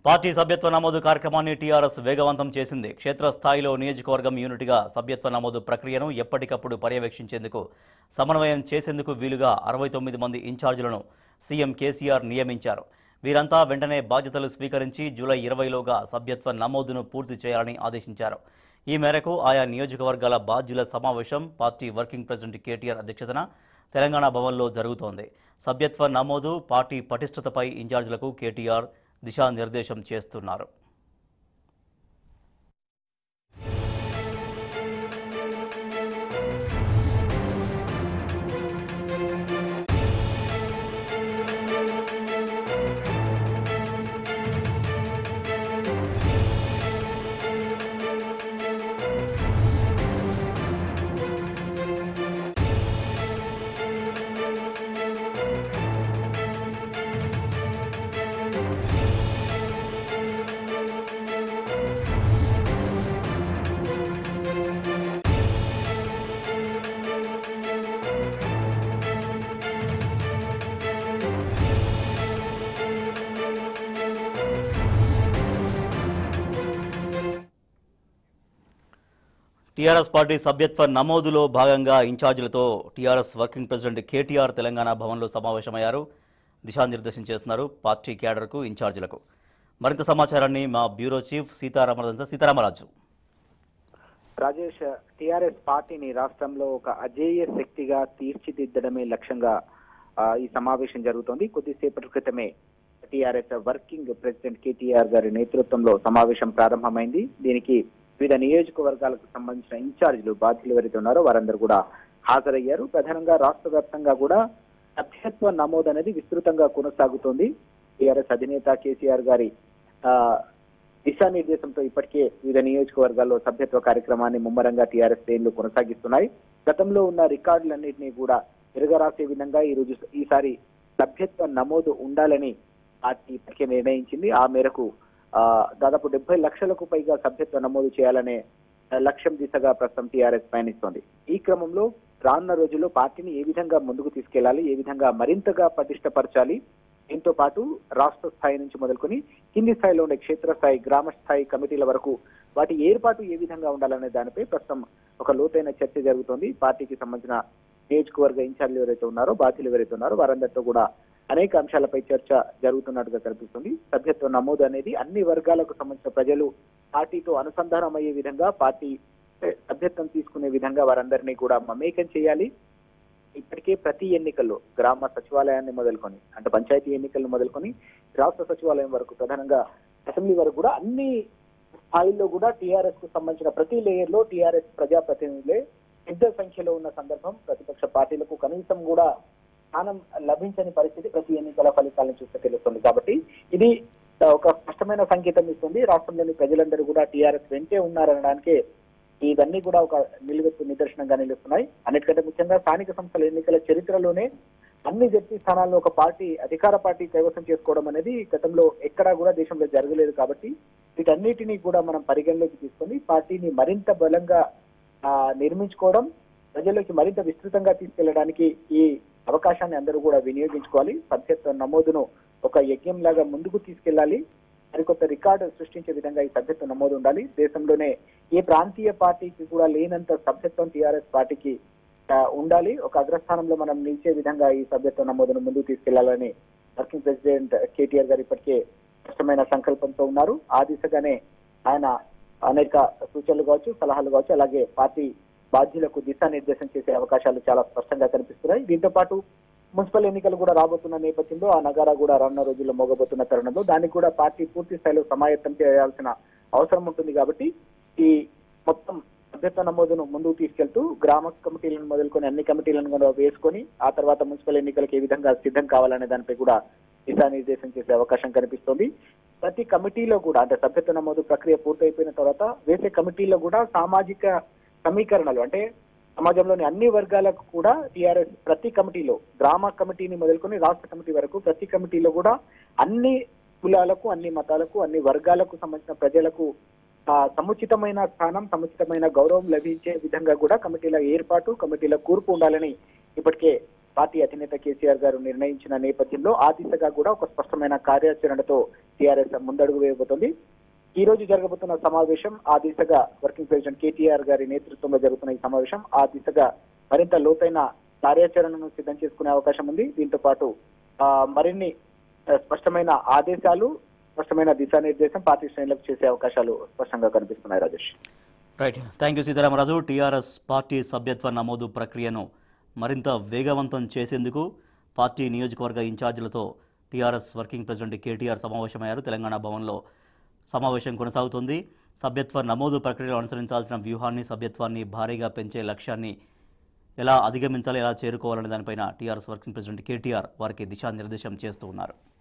party సభ్యత్వ నమోదు కార్యక్రమాన్ని టీఆర్ఎస్ వేగవంతం చేసింది క్షేత్రస్థాయిలో నియోజకవర్గం యూనిట్గా సభ్యత్వ నమోదు ప్రక్రియను ఎప్పటికప్పుడు పర్యవేక్షించేందుకు సమన్వయం చేసేందుకు వీలుగా అరవై తొమ్మిది మంది ఇన్ఛార్జీలను సీఎం కేసీఆర్ నియమించారు వీరంతా వెంటనే బాధ్యతలు స్వీకరించి జూలై ఇరవైలోగా సభ్యత్వ నమోదును పూర్తి చేయాలని ఆదేశించారు ఈ మేరకు ఆయా నియోజకవర్గాల బాధ్యుల సమావేశం పార్టీ వర్కింగ్ ప్రెసిడెంట్ కేటీఆర్ అధ్యక్షతన తెలంగాణ భవన్లో జరుగుతోంది సభ్యత్వ నమోదు పార్టీ పటిష్టతపై ఇన్ఛార్జీలకు కేటీఆర్ దిశానిర్దేశం చేస్తున్నారు టీఆర్ఎస్ పార్టీ సభ్యత్వ నమోదులో భాగంగా ఇన్ఛార్జీలతో TRS working president KTR Telangana భవన్లో సమావేశమయ్యారు దిశానిర్దేశం చేస్తున్నారు పార్టీ క్యాడర్కు ఇన్ఛార్జీలకు మరింత సమాచారాన్ని మా bureau chief Sitaramaraju Sitaramaraju Rajesh TRS పార్టీని రాష్ట్రంలో ఒక అజేయ శక్తిగా తీర్చిదిద్దడమే లక్ష్యంగా ఆ, ఈ సమావేశం జరుగుతోంది కొద్దిసేపటి క్రితమే టిఆర్ఎస్ వర్కింగ్ ప్రెసిడెంట్ కేటీఆర్ గారి నేతృత్వంలో సమావేశం ప్రారంభమైంది దీనికి వివిధ నియోజకవర్గాలకు సంబంధించిన ఇన్ఛార్జీలు బాధ్యులు ఎవరైతే ఉన్నారో వారందరూ కూడా హాజరయ్యారు ప్రధానంగా రాష్ట్ర వ్యాప్తంగా కూడా సభ్యత్వ నమోదు అనేది విస్తృతంగా కొనసాగుతోంది టిఆర్ఎస్ అధినేత కేసీఆర్ గారి ఆ, దిశానిర్దేశంతో ఇప్పటికే వివిధ నియోజకవర్గాల్లో సభ్యత్వ కార్యక్రమాన్ని ముమ్మరంగా టీఆర్ఎస్ శ్రేణులు కొనసాగిస్తున్నాయి గతంలో ఉన్న రికార్డులన్నింటినీ కూడా తిరగరాసే విధంగా ఈ రోజు ఈసారి సభ్యత్వ నమోదు ఉండాలని పార్టీ ఇప్పటికే నిర్ణయించింది ఆ మేరకు ఆ, దాదాపు డెబ్బై లక్షలకు పైగా సభ్యత్వ నమోదు చేయాలనే ఆ, లక్ష్యం దిశగా ప్రస్తుతం టీఆర్ఎస్ పయనిస్తోంది ఈ క్రమంలో రానున్న రోజుల్లో పార్టీని ఏ విధంగా ముందుకు తీసుకెళ్లాలి ఏ విధంగా మరింతగా పటిష్టపరచాలి దీంతో పాటు రాష్ట్ర స్థాయి నుంచి మొదలుకొని కింది స్థాయిలో ఉండే క్షేత్రస్థాయి గ్రామ స్థాయి కమిటీల వరకు వాటి ఏర్పాటు ఏ విధంగా ఉండాలనే దానిపై ప్రస్తుతం ఒక లోతైన చర్చ జరుగుతోంది పార్టీకి సంబంధించిన నియోజకవర్గ ఇన్ఛార్జీలు ఎవరైతే ఉన్నారో బాధ్యులు ఎవరైతే ఉన్నారో వారందరితో కూడా అనేక అంశాలపై చర్చ జరుగుతున్నట్టుగా కనిపిస్తుంది సభ్యత్వ నమోదు అనేది అన్ని వర్గాలకు సంబంధించిన ప్రజలు పార్టీతో అనుసంధానం అయ్యే విధంగా పార్టీ సభ్యత్వం తీసుకునే విధంగా వారందరినీ కూడా మమేకం చేయాలి ఇప్పటికే ప్రతి ఎన్నికల్లో గ్రామ సచివాలయాన్ని మొదలుకొని అంటే పంచాయతీ ఎన్నికలను మొదలుకొని రాష్ట్ర సచివాలయం వరకు ప్రధానంగా అసెంబ్లీ వరకు కూడా అన్ని స్థాయిల్లో కూడా టీఆర్ఎస్ కు సంబంధించిన ప్రతి లేయర్ లో టీఆర్ఎస్ ప్రజాప్రతినిధులే పెద్ద సంఖ్యలో ఉన్న సందర్భం ప్రతిపక్ష పార్టీలకు కనీసం కూడా స్థానం లభించని పరిస్థితి ప్రతి ఎన్నికల ఫలితాలను చూస్తే తెలుస్తుంది కాబట్టి ఇది ఒక స్పష్టమైన సంకేతం ఇస్తుంది రాష్ట్రంలోని ప్రజలందరూ కూడా టీఆర్ఎస్ వెంటే ఉన్నారనడానికే ఇవన్నీ కూడా ఒక నిలువెత్తు నిదర్శనంగా నిలుస్తున్నాయి అన్నిటికంటే ముఖ్యంగా స్థానిక సంస్థల ఎన్నికల చరిత్రలోనే అన్ని జడ్పీ స్థానాల్లో ఒక పార్టీ అధికార పార్టీ కైవసం చేసుకోవడం అనేది గతంలో ఎక్కడా కూడా దేశంలో జరగలేదు కాబట్టి వీటన్నిటినీ కూడా మనం పరిగణలోకి తీసుకొని పార్టీని మరింత బలంగా ఆ, నిర్మించుకోవడం ప్రజల్లోకి మరింత విస్తృతంగా తీసుకెళ్లడానికి ఈ అవకాశాన్ని అందరూ కూడా వినియోగించుకోవాలి సభ్యత్వ నమోదును ఒక యజ్ఞం లాగా ముందుకు తీసుకెళ్లాలి మరికొత్త రికార్డు సృష్టించే విధంగా ఈ సభ్యత్వ నమోదు ఉండాలి దేశంలోనే ఏ ప్రాంతీయ పార్టీకి కూడా లేనంత సభ్యత్వం టీఆర్ఎస్ పార్టీకి ఆ, ఉండాలి ఒక అగ్రస్థానంలో మనం నిలిచే విధంగా ఈ సభ్యత్వ నమోదును ముందుకు తీసుకెళ్లాలని వర్కింగ్ ప్రెసిడెంట్ కేటీఆర్ గారు ఇప్పటికే స్పష్టమైన సంకల్పంతో ఉన్నారు ఆ దిశగానే ఆయన అనేక సూచనలు కావచ్చు సలహాలు కావచ్చు అలాగే పార్టీ బాధ్యులకు దిశానిర్దేశం చేసే అవకాశాలు చాలా స్పష్టంగా కనిపిస్తున్నాయి దీంతో పాటు మున్సిపల్ ఎన్నికలు కూడా రాబోతున్న నేపథ్యంలో ఆ నగారా కూడా రానున్న రోజుల్లో మోగబోతున్న తరుణంలో దానికి కూడా పార్టీ పూర్తి స్థాయిలో సమాయత్తం చేయాల్సిన అవసరం ఉంటుంది కాబట్టి ఈ మొత్తం సభ్యత్వ నమోదును ముందుకు తీసుకెళ్తూ గ్రామ కమిటీలను మొదలుకొని అన్ని కమిటీలను కూడా వేసుకొని ఆ తర్వాత మున్సిపల్ ఎన్నికలకు ఏ విధంగా సిద్ధం కావాలనే దానిపై కూడా దిశానిర్దేశం చేసే అవకాశం కనిపిస్తోంది ప్రతి కమిటీలో కూడా అంటే సభ్యత్వ నమోదు ప్రక్రియ పూర్తయిపోయిన తర్వాత వేసే కమిటీలో కూడా సామాజిక సమీకరణలు అంటే సమాజంలోని అన్ని వర్గాలకు కూడా టీఆర్ఎస్ ప్రతి కమిటీలో గ్రామ కమిటీని మొదలుకొని రాష్ట్ర కమిటీ వరకు ప్రతి కమిటీలో కూడా అన్ని కులాలకు అన్ని మతాలకు అన్ని వర్గాలకు సంబంధించిన ప్రజలకు ఆ, సముచితమైన స్థానం సముచితమైన గౌరవం లభించే విధంగా కూడా కమిటీల ఏర్పాటు కమిటీల కూర్పు ఉండాలని ఇప్పటికే పార్టీ అధినేత కేసీఆర్ గారు నిర్ణయించిన నేపథ్యంలో ఆ దిశగా కూడా ఒక స్పష్టమైన కార్యాచరణతో టీఆర్ఎస్ ముందడుగు వేయబోతోంది ఈ రోజు జరగబోతున్న సమావేశం ఆ దిశగా వర్కింగ్ ప్రెసిడెంట్ కేటీఆర్ గారి నేతృత్వంలో జరుగుతున్న ఈ సమావేశం ఆ దిశగా మరింత లోతైన కార్యాచరణను సిద్ధం చేసుకునే అవకాశం ఉంది దీంతో పాటు ఆ, మరిన్ని ఆ, స్పష్టమైన ఆదేశాలు స్పష్టమైన దిశానిర్దేశం పార్టీ శ్రేణులకు చేసే అవకాశాలు స్పష్టంగా కనిపిస్తున్నాయి Rajesh right thank you Sitaramaraju TRS party సభ్యత్వ నమోదు ప్రక్రియను మరింత వేగవంతం చేసేందుకు పార్టీ నియోజకవర్గ ఇన్ఛార్జీలతో టీఆర్ఎస్ వర్కింగ్ ప్రెసిడెంట్ కేటీఆర్ సమావేశమయ్యారు తెలంగాణ భవన్లో సమావేశం కొనసాగుతుంది సభ్యత్వ నమోదు ప్రక్రియలో అనుసరించాల్సిన వ్యూహాన్ని సభ్యత్వాన్ని భారీగా పెంచే లక్ష్యాన్ని ఎలా అధిగమించాలి ఎలా చేరుకోవాలనే దానిపైన టీఆర్ఎస్ వర్కింగ్ ప్రెసిడెంట్ కేటీఆర్ వారికి దిశానిర్దేశం చేస్తూ ఉన్నారు